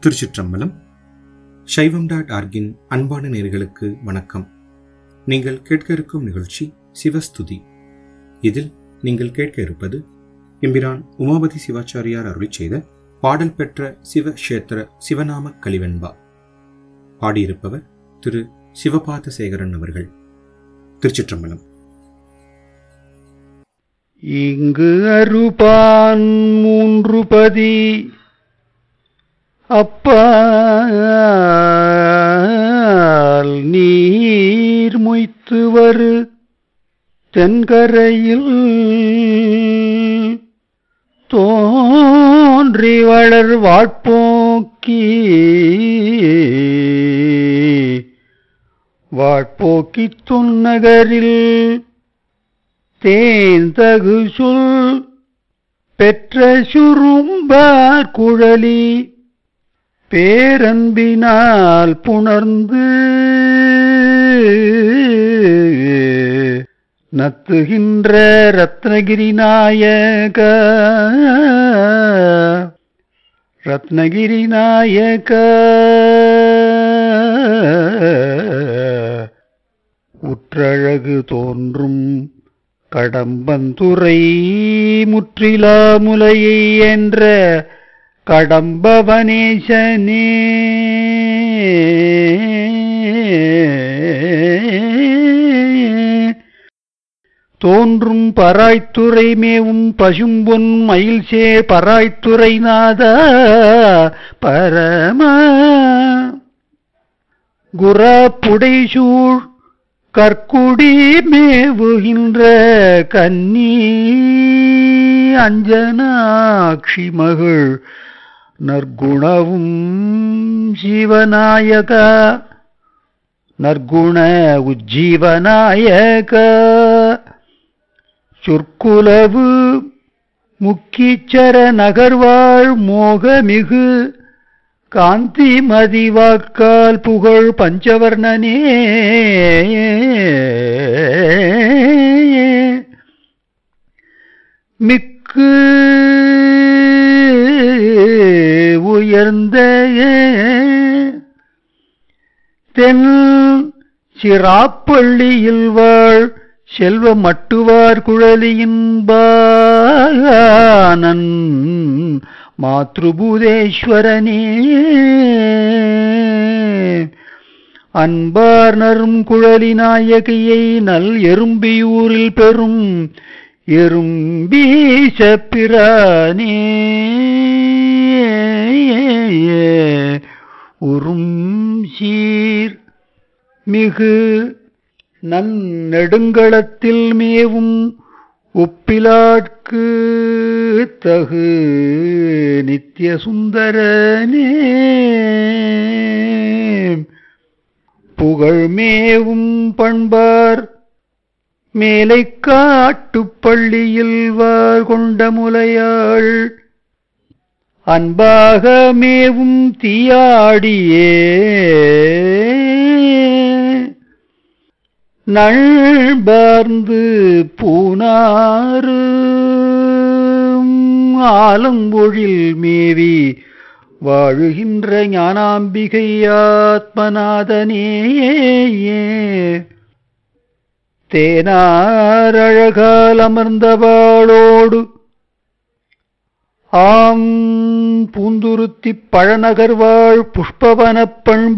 திருச்சிற்றம்பலம் சைவம் டாட் ஆர்கின் அன்பான நேர்களுக்கு வணக்கம் நீங்கள் கேட்க இருக்கும் நிகழ்ச்சி சிவஸ்துதி இதில் நீங்கள் கேட்க இருப்பது எம்பிரான் உமாபதி சிவாச்சாரியார் அருளிச் செய்த பாடல் பெற்ற சிவ கஷேத்திர சிவநாம கலிவெண்பா பாடியிருப்பவர் திரு சிவபாத சேகரன் அவர்கள் திருச்சிற்றம்பலம் இங்கு அருபான் மூன்று பதி அப்பால் நீர் மொய்த்து வரு தென்கரையில் தோன்றி வளர் வாட்போக்கி வாட்போக்கி துன்னகரில் தேந்தகு சொல் பெற்ற சுரும்பார் குழலி பேரன்பினால் புணர்ந்து நத்துகின்ற ரத்னகிரி நாயக ரத்னகிரி நாயக உற்றழகு தோன்றும் கடம்பந்துறை முற்றிலா முலையை என்ற கடம்பவனேசனே தோன்றும் பராய்த்துறை மேவும் பசும்பொன் மயில் சே பராய்த்துறை நாத பரம குரா புடைசூழ் கற்குடி மேவுகின்ற கன்னி அஞ்சனாட்சி மகள் நற்குணவும் சிவநாயக நற்குண உஜ்ஜீவநாயக சொற்குலவு முக்கிச்சர நகர்வாழ் மோகமிகு காந்தி மதிவாக்கால் புகழ் பஞ்சவர்ணனே மிக்கு உயர்ந்த தென் சிராப்பள்ளியில் வாழ் செல்வ மட்டுவார் குழலியின் பானன் மாத்ருபூதேஸ்வரனே அன்பார் நரும் குழலி நாயகியை நல் எறும்பியூரில் பெறும் எறும்பீச பிரானே உறும் சீர் மிகு நன்னெடுங்களத்தில் மேவும் ஒப்பிலாட்கு தகு நித்திய சுந்தரனே புகழ்மேவும் பண்பார் மேலை காட்டுப்பள்ளியில் வார் கொண்ட முலையாள் அன்பாக மேவும் தீயாடியே நண்பார்ந்து பூனாறு ஆலம்பொழில் மேவி வாழுகின்ற ஞானாம்பிகை ஆத்மநாதனே தேனாரழகால் அமர்ந்தவாளோடு ஆம் பூந்துருத்தி பழநகர்வாழ் புஷ்பவனப் பண்ப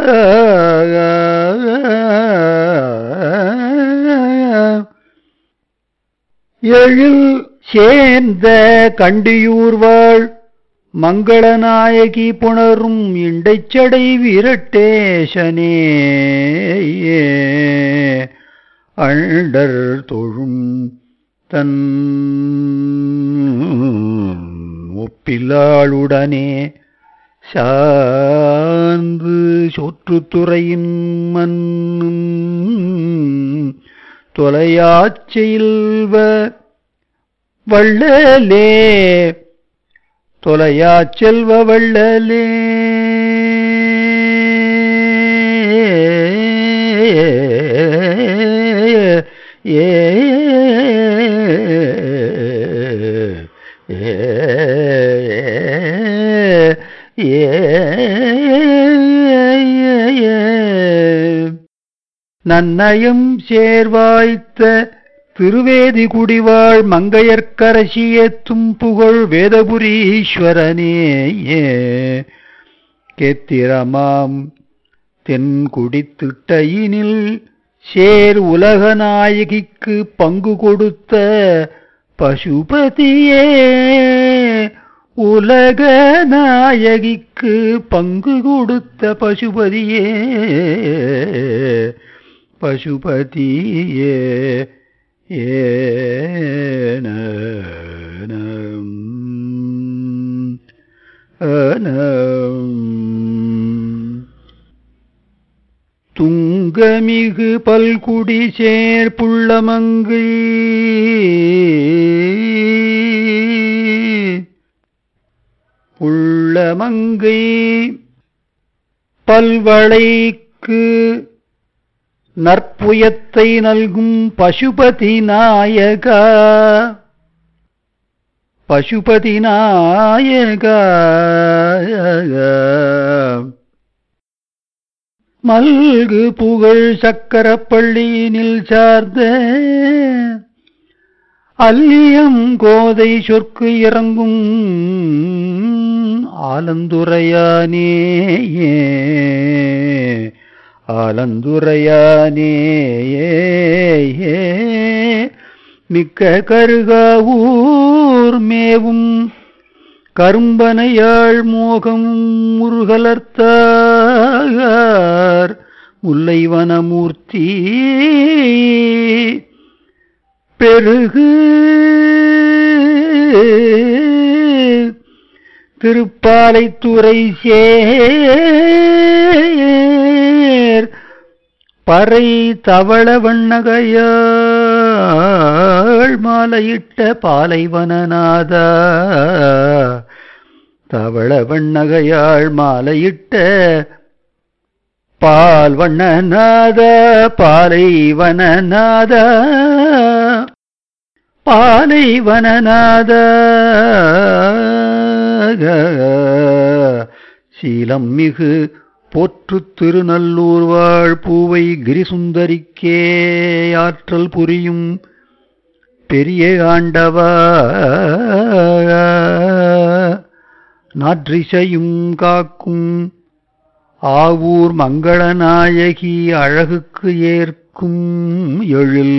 எழில் சேர்ந்த கண்டியூர்வாழ் மங்களநாயகி புணரும் இண்டைச்சடை விரட்டேசனே அண்டர் தொழும் தன் ஒப்பிலாளுடனே சார்ந்து சொற்றுத்துறையின் மன்னும் தொலையாச்செல்வ வள்ளலே தொலையாச்செல்வ வள்ளலே ஏ ஏ நன்னயம் சேர்வாய்த்த திருவேதி குடிவாழ் மங்கையர்க்கரசியேத்தும் புகழ் வேதபுரீஸ்வரனேயே கேத்திரமாம் தென்குடித்திட்டையினில் சேர் உலகநாயகிக்கு பங்கு கொடுத்த பசுபதியே உலகநாயகிக்கு பங்கு கொடுத்த பசுபதியே பசுபதியே ஏன துங்கமிகு பல்குடி சேர் புள்ளமங்கை புள்ளமங்கை பல்வளைக்கு நற்புயத்தை நல்கும் பசுபதி நாயகா பசுபதி நாயகா மல்கு புகழ் சக்கரப்பள்ளியினில் சார்ந்த அல்லியம் கோதை சொற்கு இறங்கும் ஆலந்துரையானே ஆலந்துரையானே மிக்க கருகாவூர் மேவும் கரும்பனையாள் மோகம் முருகலர்த்தார் முல்லைவனமூர்த்தி பெருகு திருப்பாலைத்துறை சேர் பறை தவள வண்ணகையாள் மாலையிட்ட பாலைவனநாதா தவள வண்ணகையாள் மாலையிட்ட பால் வண்ணநாத பாலைவனநாத பாலைவனநாத சீலம் மிகு போற்று திருநல்லூர் வாழ் பூவை கிரிசுந்தரிக்கே ஆற்றல் புரியும் பெரிய ஆண்டவா நாற்றிசையும் காக்கும் ஆவூர் மங்களநாயகி அழகுக்கு ஏற்கும் எழில்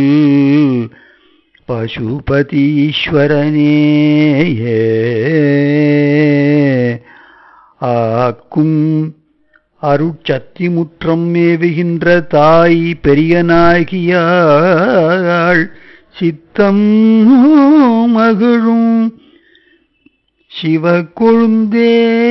பசுபதீஸ்வரனே ஆக்கும் அருட்சத்தி முற்றம் மேவுகின்ற தாய் பெரியனாகியாள் சித்தம் மகிழும் சிவக்கொழுந்தே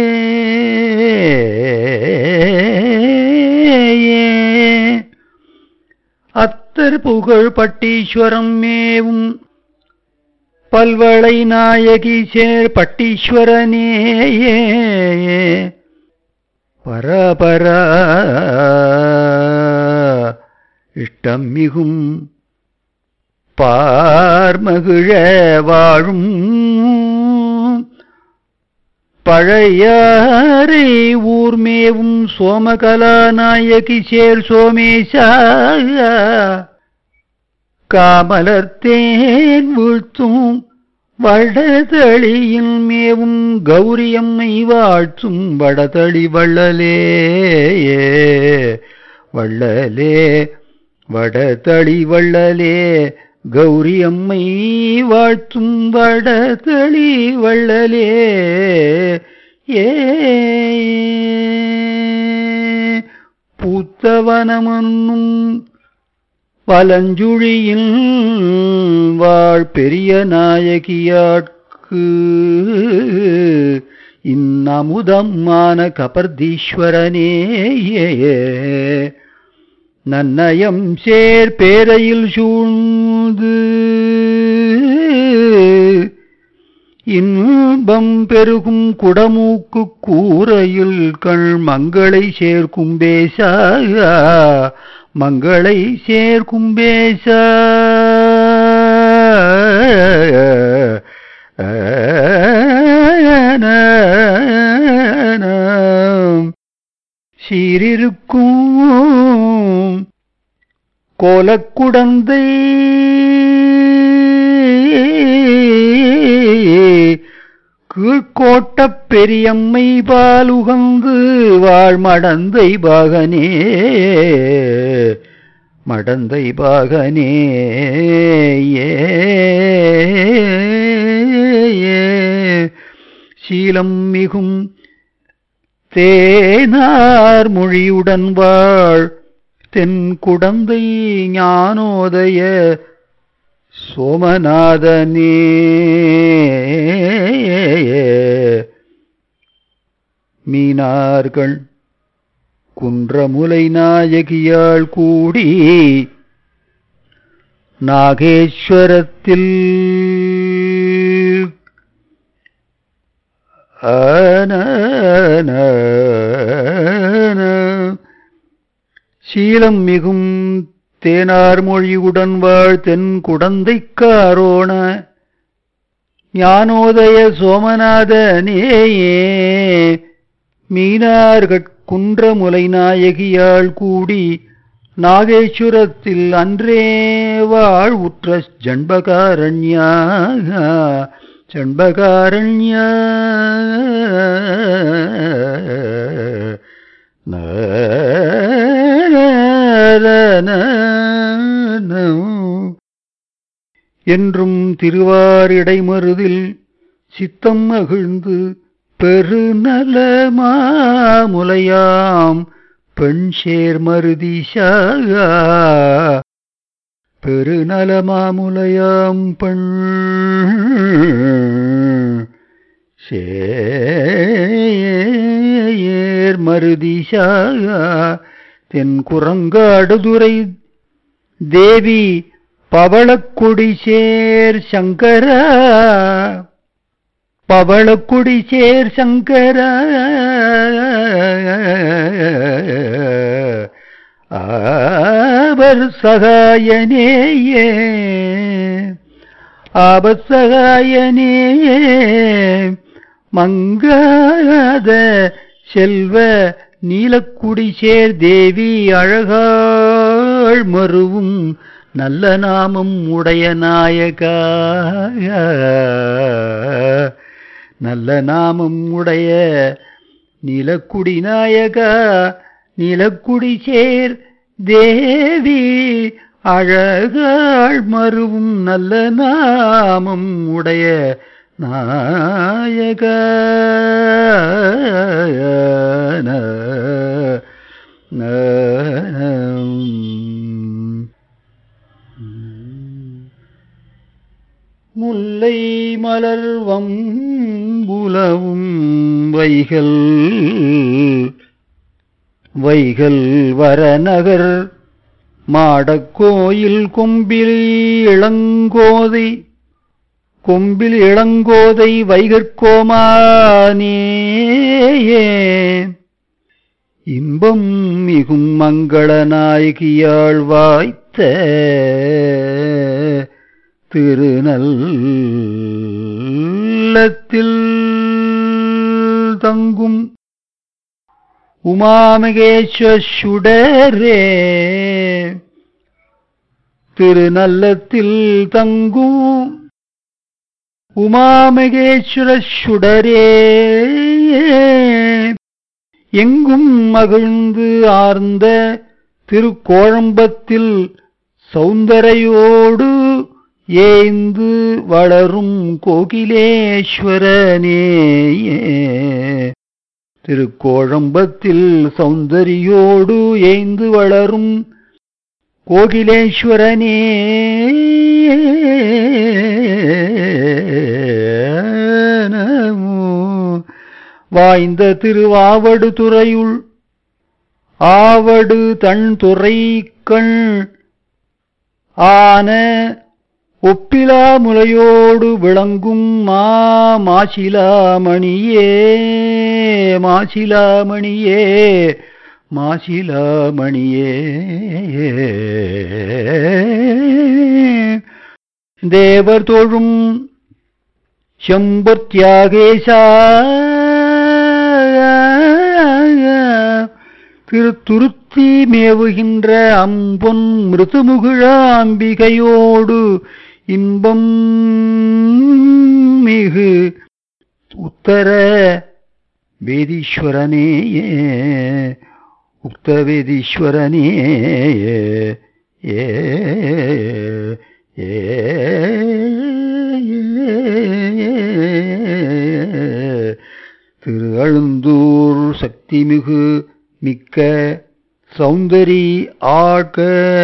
அத்தர் புகழ் பட்டீஸ்வரம் மேவும் பல்வளை நாயகி சேர் பட்டீஸ்வரனே பரபர இஷ்டம் மிகும் பார்மகிழ வாழும் பழையாறை ஊர்மேவும் சோமகலாநாயகி சேர் சோமேஷா காமலர்த்தேன் வீழ்த்தும் வடதளியில் மேவும் கௌரியம்மை வாழ்த்தும் வடதளி வள்ளலே வள்ளலே வடதளி வள்ளலே கௌரியம்மை வாழ்த்தும் வடதளி வள்ளலே ஏ பூத்தவனமன்னும் வலஞ்சுழியில் வாழ் பெரிய நாயகியாட்கு இன்னமுதமான கபர்தீஸ்வரனே நன்னயம் சேர் பேரையில் சூழ்ந்து இன்பம் பெருகும் குடமூக்கு கூரையில் கண் மங்களை சேர்க்கும் பேசா மங்களை சேர்க்கும் பேசா சீரிருக்கும் கோலக்குடந்தை கீழ்கோட்டப் பெரியம்மை பால் உகந்து வாழ் மடந்தை பாகனே மடந்தை பாகனே ஏ ஏ. சீலம் மிகும் தேனார் மொழியுடன் வாழ் தென் குடந்தை ஞானோதய சோமநாதனே மீனார்கள் குன்றமுலை நாயகியாள் கூடி நாகேஸ்வரத்தில் ஆன சீலம் மிகும் தேனார் மொழியுடன் வாழ் தென் குடந்தைக்காரோண ஞானோதய சோமநாதனேயே மீனார்கட் குன்றமுலை நாயகியாள் கூடி நாகேஸ்வரத்தில் அன்றே வாழ் உற்ற ஜண்பகாரண்யா ஜண்பகாரண்யா என்றும் திருவாரிடைமருதில் சித்தம் மகிழ்ந்து பெருநலமாமுலையாம் பெண் சேர்மருதிஷா பெருநலமாமுலையாம் பெண் சேர் மருதிஷா தென் குரங்காடுதுறை தேவி பவளக்குடி சேர் சங்கரா பவளக்குடி சேர் சங்கர ஆபர் சகாயனேயே ஆபசகாயனேயே மங்காத செல்வ நீலக்குடி சேர் தேவி அழகாள் மருவும் நல்ல நாமம் உடைய நாயகா நல்ல நாமம் உடைய நீலக்குடி நாயகா நீலக்குடி சேர் தேவி அழகாள் மருவும் நல்ல நாமம் உடைய நாயக முல்லை மலர்வம் புலவும் வைகள் வைகள் வரநகர் மாடக்கோயில் கொம்பில் இளங்கோதை கொம்பில் இளங்கோதை வைகற்கோமானே இன்பம் மிகும் மங்கள நாயகியாள் வாய்த்த திருநல்லத்தில் தங்கும் உமாமகேஸ்வருடரே திருநல்லத்தில் தங்கும் உமாமகேஸ்வர சுடரே எங்கும் மகிழ்ந்து ஆர்ந்த திருக்கோழம்பத்தில் சௌந்தரையோடு ஏய்ந்து வளரும் கோகிலேஸ்வரனே திருக்கோழம்பத்தில் சௌந்தரியோடு ஏய்ந்து வளரும் கோகிலேஸ்வரனே வாய்ந்த திருவாவடு துறையுள் ஆவடு தன் துறை கண் ஆன ஒப்பிலா முலையோடு விளங்கும் மா மாசிலாமணியே மாசிலாமணியே மாசிலாமணியே தேவர் தோழும் செம்பொத்தியாகேசா திருத்துருத்தி மேவுகின்ற அம்பொன் மிருதுமுகிழ அம்பிகையோடு இன்பம் மிகு உத்தர வேதீஸ்வரனேயே உக்த வேதீஸ்வரனே ஏ ஏ திரு அழுந்தூர் சக்திமிகு மிக்க சௌந்தரி ஆட்க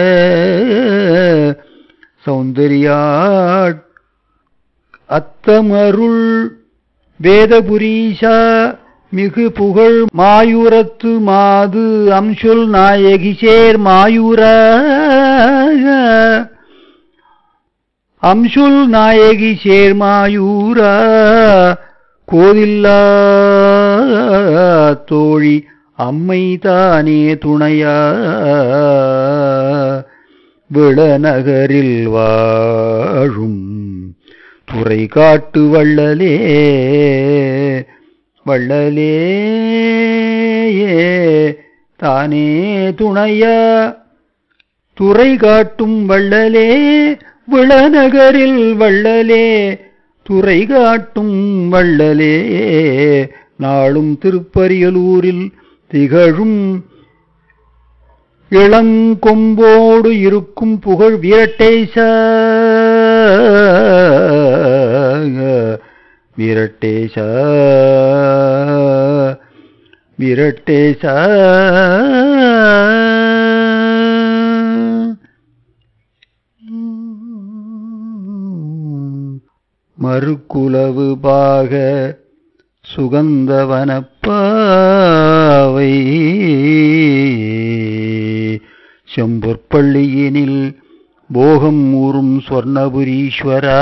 சௌந்தரியாட் அத்தமருள் வேதபுரீஷா மிகு புகழ் மாயூரத்து மாது அம்சுல் நாயகி சேர் மாயூர அம்சுல் நாயகி சேர் மாயூர கோதில்லா தோழி அம்மை தானே துணையா விளநகரில் வாழும் துறை காட்டு வள்ளலே வள்ளலே தானே துணையா துறை காட்டும் வள்ளலே விளநகரில் வள்ளலே துறை காட்டும் வள்ளலே நாளும் திருப்பரியலூரில் திகழும் இளங்கொம்போடு இருக்கும் புகழ் வீரட்டேச வீரட்டேச வீரட்டேச மறுக்குலவு பாக சுகந்தவனப்பாவை செம்பொற்பள்ளியினில் போகம் ஊறும் சொர்ணபுரீஸ்வரா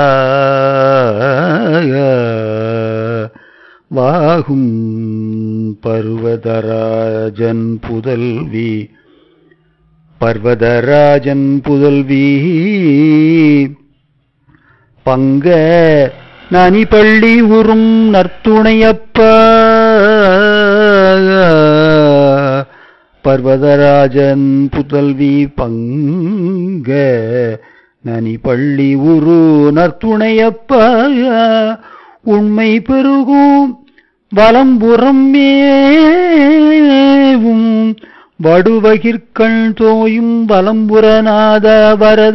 வாகும் பர்வதராஜன் புதல்வி பர்வதராஜன் புதல்வி பங்க நனி பள்ளி உறும் நற்துணையப்ப பர்வதராஜன் புதல்வி பங்க நனி பள்ளி உரு நற்துணையப்ப உண்மை பெருகும் வலம்புறம் மேவும் வடுவகிற்கண் தோயும் வலம்புறநாத வரத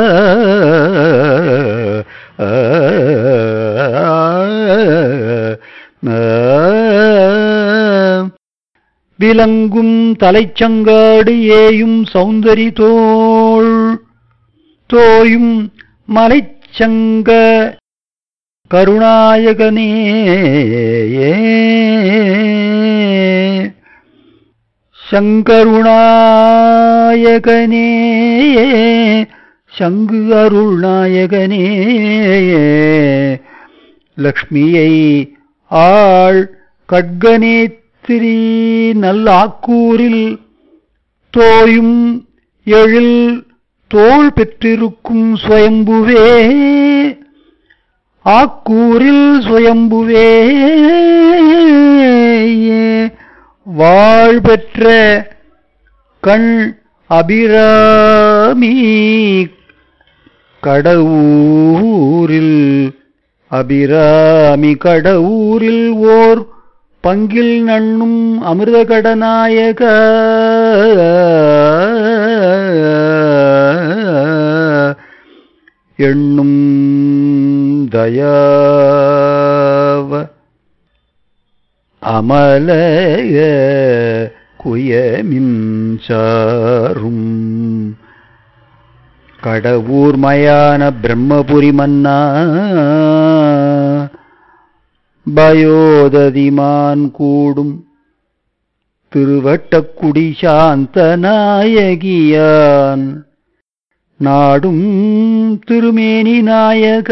விலங்கும் தலைச்சங்காடு ஏயும் சௌந்தரி தோள் தோயும் மலைச்சங்க கருணாயகனே சங்கருணாயகனே சங்கு அருள்நாயகனே லக்ஷ்மியை ஆள் கட்கனேத்திரி நல்லாக்கூரில் தோயும் எழில் தோள் பெற்றிருக்கும் சுயம்புவே ஆக்கூரில் சுயம்புவே வாழ் பெற்ற கண் அபிராமி கடவுரில் அபிராமி கடவுரில் ஓர் பங்கில் நண்ணும் அமிர்தகடநாயக எண்ணும் தயாவ அமலய குயமின்சாரும் கடவுர் மயான பிரம்மபுரி மன்னா பயோததிமான் கூடும் திருவட்டக்குடி சாந்த நாயகியான் நாடும் திருமேனி நாயக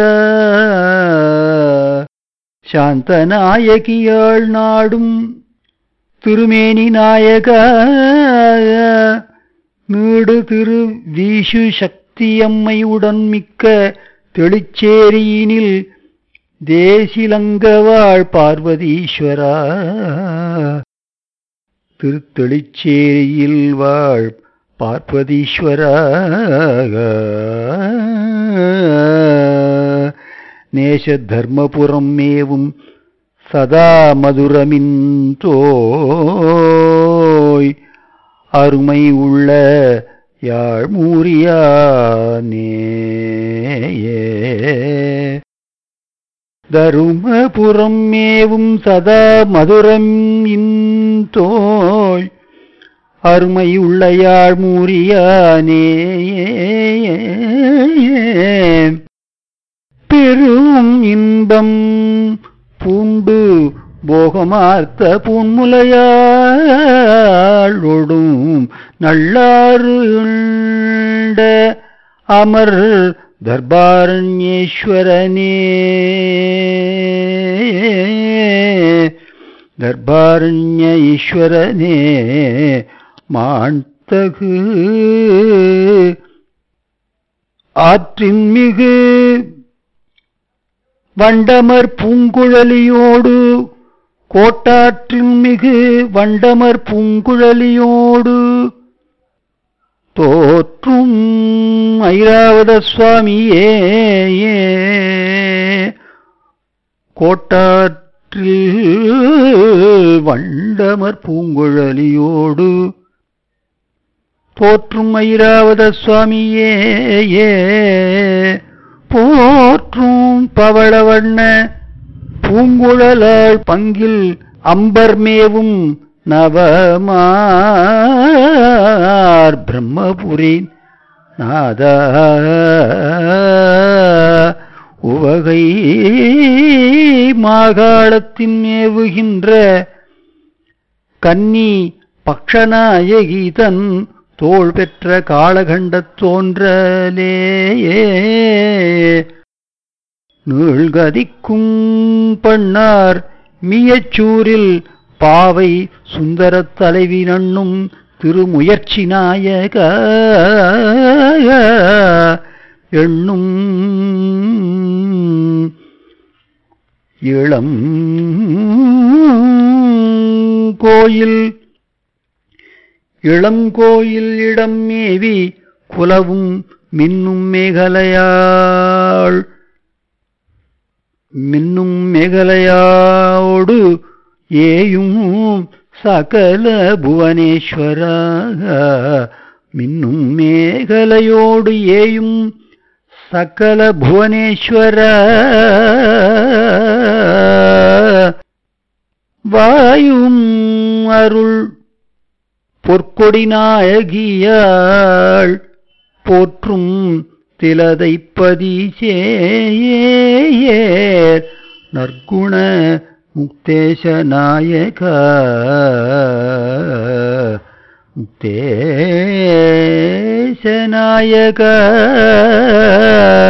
சாந்த நாயகியாள் நாடும் திருமேனி நாயக நீடு திரு வீசு சக்தியம்மையுடன் மிக்க தெளிச்சேரியினில் தேசிலங்கவாழ் பார்வதீஸ்வரா திருத்தெளிச்சேரியில் வாழ் பார்ப்பதீஸ்வரா நேச தர்மபுரம் மேவும் சதா மதுரமின் தோய் அருமை உள்ள யாழ்மூரியானே தருமபுரம் மேவும் சதா மதுரம் இந்தோய் அருமை உள்ளயாழ் மூரியானே பெரும் இன்பம் பூண்டு போகமார்த்த பூன்முலையாளொடும் நல்லாருண்ட அமர் தர்பாரண்யேஸ்வரனே தர்பாரண்ய ஈஸ்வரனே மாண்தகு ஆற்றின் மிகு வண்டமர் பூங்குழலியோடு கோட்டாற்றின் மிகு வண்டமர் பூங்குழலியோடு தோற்றும் ஐராவத சுவாமியே கோட்டாற்றில் வண்டமர் பூங்குழலியோடு போற்றும் ஐராவத சுவாமியே போற்றும் பவளவண்ண பூங்குழலாள் பங்கில் அம்பர்மேவும் நவமார் பிரம்மபுரி நாதா உவகை மாகாளத்தின் மேவுகின்ற கன்னி பக்ஷநாயகி தன் தோள் பெற்ற காளகண்டத் தோன்றலேயே நீழ்கதிக்கும் பண்ணார் மியச்சூரில் பாவை சுந்தரத் தலைவி நண்ணும் திருமுயற்சி நாயக எண்ணும் இளம் கோயில் இளங்கோயில் இடம் மேவி குலவும் மின்னும் மேகலையாள் மின்னும் மேகலையாவோடு ஏயும் சகல புவனேஸ்வரா மின்னும் மேகலையோடு ஏயும் சகல புவனேஸ்வர வாயும் அருள் பொற்கொடி நாயகியாள் போற்றும் திலதைப்பதி சேயேர் நற்குண முக்தேச நாயக முக்தேச நாயக